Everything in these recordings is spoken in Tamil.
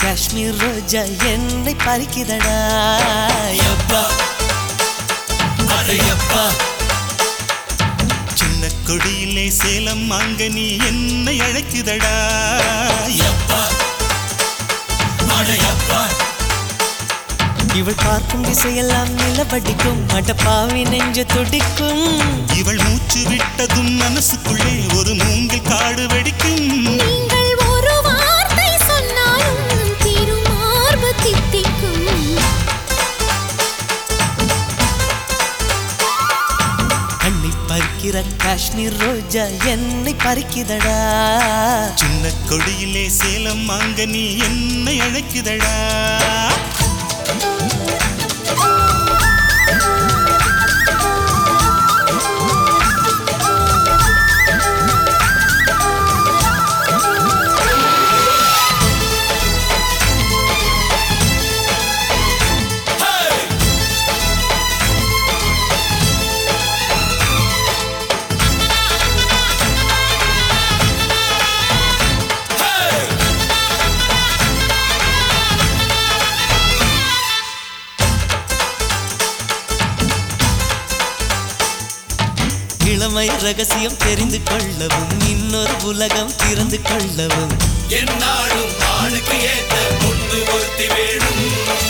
காஷ்மீர் ரோஜா என்னை பறிக்குதடா யப்பா அடையப்பா சின்ன கொடியிலே சேலம் மாங்கனி என்னை அழைக்குதடா யப்பா அடையப்பா இவள் பார்க்கும் திசையெல்லாம் நிலவடிக்கும் அடப்பாவி நெஞ்சு துடிக்கும் இவள் மூச்சு விட்டதும் மனசுக்குள்ளே ஒரு மூங்கில் காடு வெடிக்கும் நீங்கள் ஒரு வார்த்தை சொன்னாலும் திருமார்பு தித்திக்கும் கண்ணை பறிக்கிற காஷ்மீர் ரோஜா என்னை பறிக்குதடா சின்ன கொடியிலே சேலம் மாங்கனி என்னை அழைக்குதடா இளமை ரகசியம் தெரிந்து கொள்ளவும் இன்னொரு உலகம் திறந்து கொள்ளவும் என்னாலும் ஆணுக்கு ஏத்த பொண்ணு ஒருத்தி வேணும்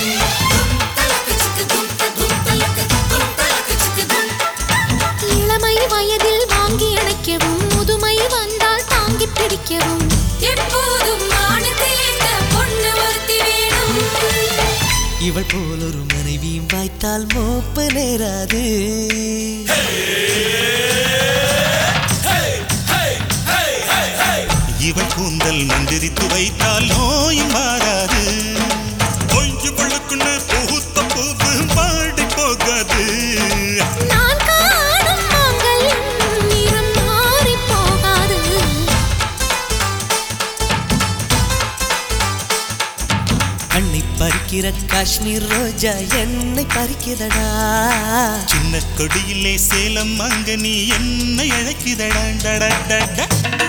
இளமை வயதில் வாங்கி அணைக்கவும் முதுமை வந்தால் தாங்கி பிடிக்கவும் எப்போதும் ஆணுக்கு ஏத்த பொண்ணு ஒருத்தி வேணும் இவள் போல் ஒரு மனைவியும் வாய்த்தால் மோப்பு நேராது இவள் கூந்தல் மந்திரித்து வைத்தால் நோயும் மாறாது கொஞ்சம் பழுக்குன்னு பூத்த பூவு பாடி போகாது நான் காணும் மாங்கல்யம் நிறம் மாறிப் போகாது கண்ணை பறிக்கிற காஷ்மீர் ரோஜா என்னை பறிக்குதடா சின்ன கொடியிலே சேலம் மாங்கனி என்னை அழைக்குதடா டடா டடா.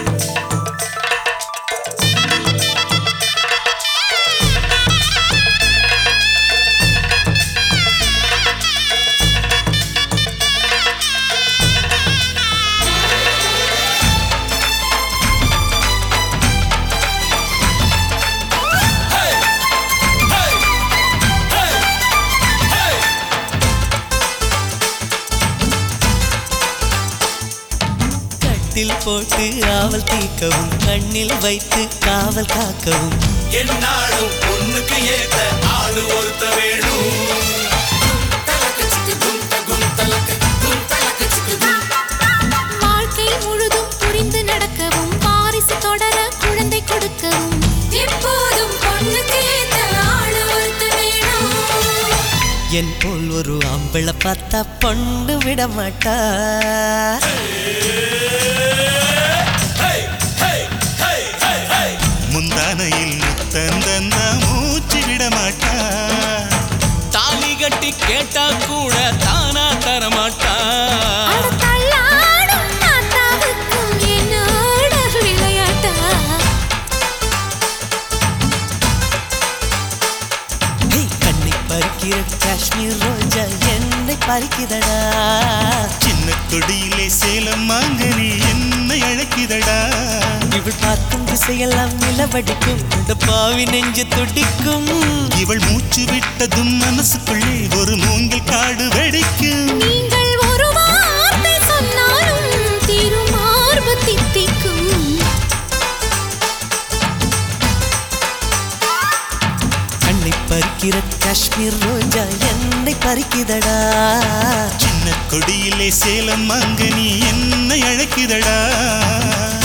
கட்டில் போட்டு ஆவல் தீர்க்கவும் கண்ணில் வைத்து காவல் காக்கவும் என்னாலும் பொண்ணுக்கு ஏத்த ஆளு ஒருத்த வேணும் வாழ்க்கை முழுதும் புரிந்து நடக்கவும் வாரிசு தொடர குழந்தை கொடுக்கவும் எப்போதும் பொண்ணுக்கு ஏத்த ஆளு ஒருத்த வேணும் என் போல் ஒரு ஆம்பிளை பார்த்தா பொண்ணு விட மாட்டா முந்தானையில் முத்தந்தந்த மூச்சு விட மாட்டா தாலி கட்டி கேட்டா கூட தானா தர மாட்டா அட தள்ளாடும் தாத்தாவுக்கும் என்னோட விளையாட்டா ஏய், கண்ணை பறிக்கிற காஷ்மீர் ரோஜா என்னை பறிக்குதடா சின்ன கொடியிலே சேலம் மாங்கனி என்னை அழைக்குதடா இவள் பார்க்கும் திசையெல்லாம் நிலவடிக்கும் இந்த பாவி நெஞ்சு துடிக்கும் இவள் மூச்சு விட்டதும் மனசுக்குள்ளே ஒரு மூங்கில் காடு வெடிக்கும் நீங்கள் ஒரு வார்த்தை சொன்னாலும் திருமார்பு தித்திக்கும் கண்ணை பறிக்கிற காஷ்மீர் ரோஜா என்னை பறிக்குதடா சின்ன கொடியிலே சேலம் மாங்கனி என்னை அழைக்குதடா